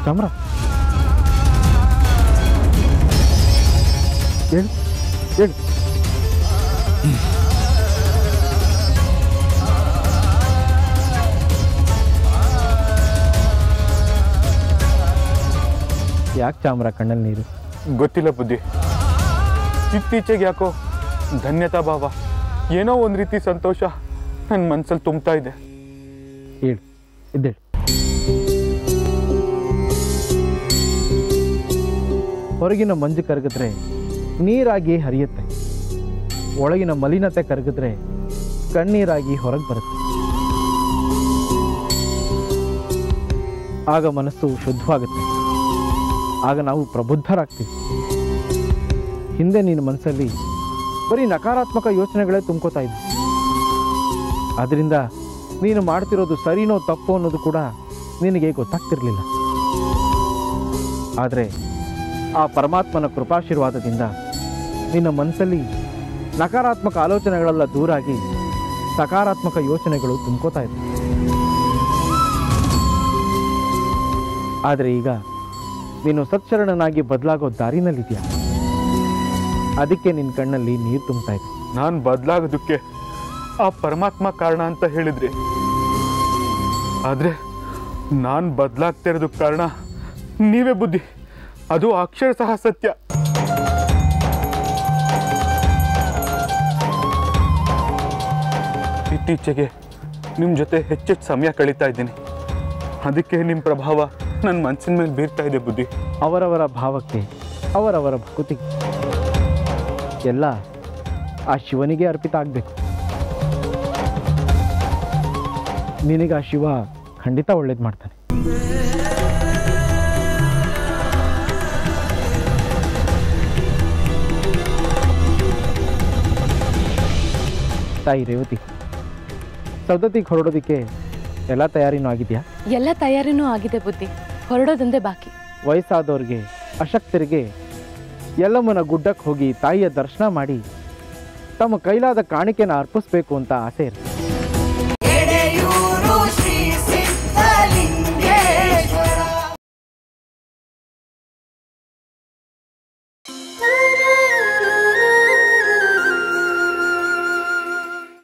ಚಾಮ್ರ ಹೇಳು ಹೇಳು ಯಾಕೆ ಚಾಮ್ರ ಕಣ್ಣಲ್ಲಿ ನೀರು ಗೊತ್ತಿಲ್ಲ ಬುದ್ಧಿ ಇತ್ತೀಚೆಗೆ ಯಾಕೋ ಧನ್ಯತಾ ಭಾವ ಏನೋ ಒಂದು ರೀತಿ ಸಂತೋಷ ನನ್ನ ಮನಸ್ಸಲ್ಲಿ ತುಂಬ್ತಾ ಇದೆ ಹೇಳು ಇದ್ದೇಳು ಹೊರಗಿನ ಮಂಜು ಕರಗಿದ್ರೆ ನೀರಾಗಿ ಹರಿಯುತ್ತೆ ಒಳಗಿನ ಮಲಿನತೆ ಕರಗಿದ್ರೆ ಕಣ್ಣೀರಾಗಿ ಹೊರಗೆ ಬರುತ್ತೆ ಆಗ ಮನಸ್ಸು ಶುದ್ಧವಾಗುತ್ತೆ ಆಗ ನಾವು ಪ್ರಬುದ್ಧರಾಗ್ತೀವಿ ಹಿಂದೆ ನಿನ್ನ ಮನಸ್ಸಲ್ಲಿ ಬರೀ ನಕಾರಾತ್ಮಕ ಯೋಚನೆಗಳೇ ತುಂಬ್ಕೋತಾ ಇದ್ವು ಅದರಿಂದ ನೀನು ಮಾಡ್ತಿರೋದು ಸರಿನೋ ತಪ್ಪೋ ಅನ್ನೋದು ಕೂಡ ನಿನಗೆ ಗೊತ್ತಾಗ್ತಿರ್ಲಿಲ್ಲ ಆದರೆ ಆ ಪರಮಾತ್ಮನ ಕೃಪಾಶೀರ್ವಾದದಿಂದ ನಿನ್ನ ಮನಸ್ಸಲ್ಲಿ ನಕಾರಾತ್ಮಕ ಆಲೋಚನೆಗಳೆಲ್ಲ ದೂರಾಗಿ ಸಕಾರಾತ್ಮಕ ಯೋಚನೆಗಳು ತುಂಬ್ಕೋತಾ ಇದ್ವು ಆದರೆ ಈಗ ನೀನು ಸಚ್ಚರಣನಾಗಿ ಬದಲಾಗೋ ದಾರಿನಲ್ಲಿದೆಯಾ ಅದಕ್ಕೆ ನಿನ್ನ ಕಣ್ಣಲ್ಲಿ ನೀರು ತುಂಬ್ತಾ ಇದೆ ನಾನು ಬದಲಾಗೋದಕ್ಕೆ ಆ ಪರಮಾತ್ಮ ಕಾರಣ ಅಂತ ಹೇಳಿದ್ರಿ ಆದರೆ ನಾನು ಬದಲಾಗ್ತಾ ಇರೋದಕ್ಕೆ ಕಾರಣ ನೀವೇ ಬುದ್ಧಿ ಅದು ಅಕ್ಷರ ಸಹ ಸತ್ಯ ಇತ್ತೀಚೆಗೆ ನಿಮ್ಮ ಜೊತೆ ಹೆಚ್ಚೆಚ್ಚು ಸಮಯ ಕಳೀತಾ ಇದ್ದೀನಿ ಅದಕ್ಕೆ ನಿಮ್ಮ ಪ್ರಭಾವ ನನ್ನ ಮನಸ್ಸಿನ ಮೇಲೆ ಬೀರ್ತಾ ಇದೆ ಬುದ್ಧಿ ಅವರವರ ಭಾವಕ್ಕೆ ಅವರವರ ಭಕುತಿಗೆ ಎಲ್ಲ ಆ ಶಿವನಿಗೆ ಅರ್ಪಿತ ಆಗಬೇಕು ನಿನಗೆ ಆ ಶಿವ ಖಂಡಿತ ಒಳ್ಳೇದು ಮಾಡ್ತಾನೆ ತಾಯಿ ರೇವತಿ ಸೌದತ್ತಿಗೆ ಹೊರಡೋದಕ್ಕೆ ಎಲ್ಲ ತಯಾರಿನೂ ಆಗಿದೆಯಾ ಎಲ್ಲ ತಯಾರಿನೂ ಆಗಿದೆ ಬುದ್ಧಿ ಹೊರಡೋದೊಂದೇ ಬಾಕಿ ವಯಸ್ಸಾದವ್ರಿಗೆ ಅಶಕ್ತರಿಗೆ ಯಲ್ಲಮ್ಮನ ಗುಡ್ಡಕ್ಕೆ ಹೋಗಿ ತಾಯಿಯ ದರ್ಶನ ಮಾಡಿ ತಮ್ಮ ಕೈಲಾದ ಕಾಣಿಕೆನ ಅರ್ಪಿಸ್ಬೇಕು ಅಂತ ಆಸೆ ಇರುತ್ತೆ